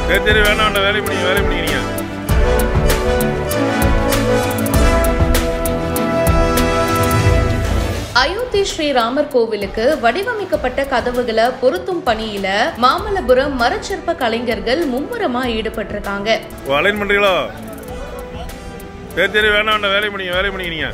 சரி சரி வேணாம் வேலை பண்ணி வேலை பண்ணிக்கிறீங்க அயோத்தி ஸ்ரீராமர் கோவிலுக்கு வடிவமைக்கப்பட்ட கதவுகளை பொருத்தும் பணியில மாமல்லபுரம் மரச்சிற்ப கலைஞர்கள் மும்முரமா ஈடுபட்டிருக்காங்க ஓ அலைன் பண்ணுறீங்களோ சரி சரி வேணாம் வேலை பண்ணி வேலை பண்ணிக்கிறீங்க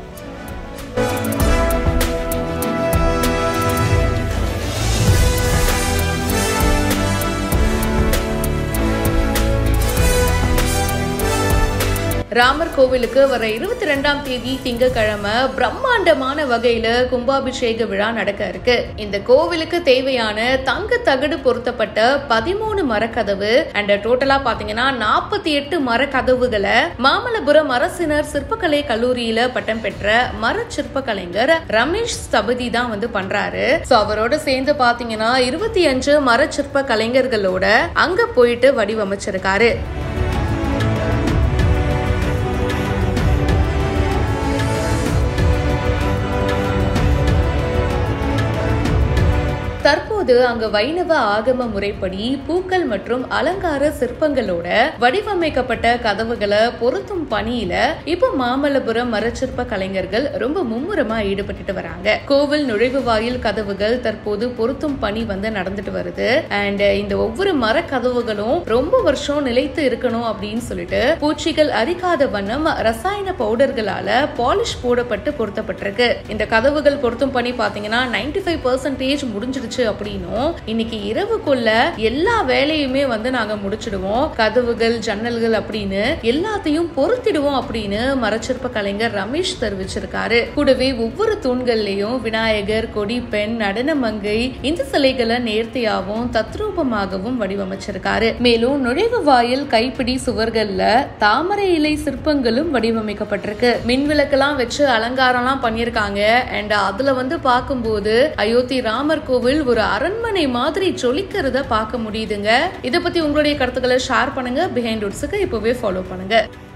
ராமர் கோவிலுக்கு வர இருபத்தி ரெண்டாம் தேதி திங்கட்கிழமை பிரம்மாண்டமான வகையில கும்பாபிஷேக விழா நடக்க இருக்கு இந்த கோவிலுக்கு தேவையான தங்க தகடு பொருத்தப்பட்ட பதிமூணு மரக்கதவு அண்ட் டோட்டலா பாத்தீங்கன்னா நாற்பத்தி எட்டு மரக்கதவுகளை மாமல்லபுரம் அரசினர் சிற்பக்கலை கல்லூரியில பட்டம் பெற்ற மர சிற்ப கலைஞர் ரமேஷ் ஸ்தபதி தான் வந்து பண்றாரு சோ அவரோட சேர்ந்து பாத்தீங்கன்னா இருபத்தி அஞ்சு மர சிற்ப கலைஞர்களோட அங்க போயிட்டு வடிவமைச்சிருக்காரு தற்போது அங்க வைணவ ஆகம முறைப்படி பூக்கள் மற்றும் அலங்கார சிற்பங்களோட வடிவமைக்கப்பட்ட கதவுகளை பொருத்தும் பணியில இப்ப மாமல்லபுரம் மரச்சிற்ப கலைஞர்கள் ரொம்ப மும்முரமா ஈடுபட்டுட்டு வராங்க கோவில் நுழைவு வாயில் கதவுகள் தற்போது பொருத்தும் பணி வந்து நடந்துட்டு வருது அண்ட் இந்த ஒவ்வொரு மர கதவுகளும் ரொம்ப வருஷம் நிலைத்து இருக்கணும் அப்படின்னு சொல்லிட்டு பூச்சிகள் அரிக்காத வண்ணம் ரசாயன பவுடர்களால பாலிஷ் போடப்பட்டு பொருத்தப்பட்டிருக்கு இந்த கதவுகள் பொருத்தும் பணி பாத்தீங்கன்னா 95% ஃபைவ் பர்சன்டேஜ் முடிஞ்சிடுச்சு அப்படின்னும் இன்னைக்கு இரவுக்குள்ள எல்லா வேலையுமே வந்து நாங்க முடிச்சிடுவோம் கதவுகள் ஜன்னல்கள் அப்படின்னு எல்லாத்தையும் பொருத்திடுவோம் அப்படின்னு மரச்சிற்ப கலைஞர் ரமேஷ் தெரிவிச்சிருக்காரு கூடவே ஒவ்வொரு தூண்கள்லயும் விநாயகர் கொடி பெண் நடன மங்கை இந்த சிலைகளை நேர்த்தியாகவும் தத்ரூபமாகவும் வடிவமைச்சிருக்காரு மேலும் நுழைவு வாயில் கைப்பிடி சுவர்கள்ல தாமரை இலை சிற்பங்களும் வடிவமைக்கப்பட்டிருக்கு மின் விளக்கெல்லாம் வச்சு அலங்காரம்லாம் பண்ணியிருக்காங்க அண்ட் அதுல வந்து பார்க்கும்போது அயோத்தி ராமர் கோவில் ஒரு அரண்மனை மாதிரி ஜொலிக்கிறத பார்க்க முடியுதுங்க இதை பத்தி உங்களுடைய கருத்துக்களை ஷேர் பண்ணுங்க பிஹைண்ட் உட்ஸுக்கு இப்பவே ஃபாலோ பண்ணுங்க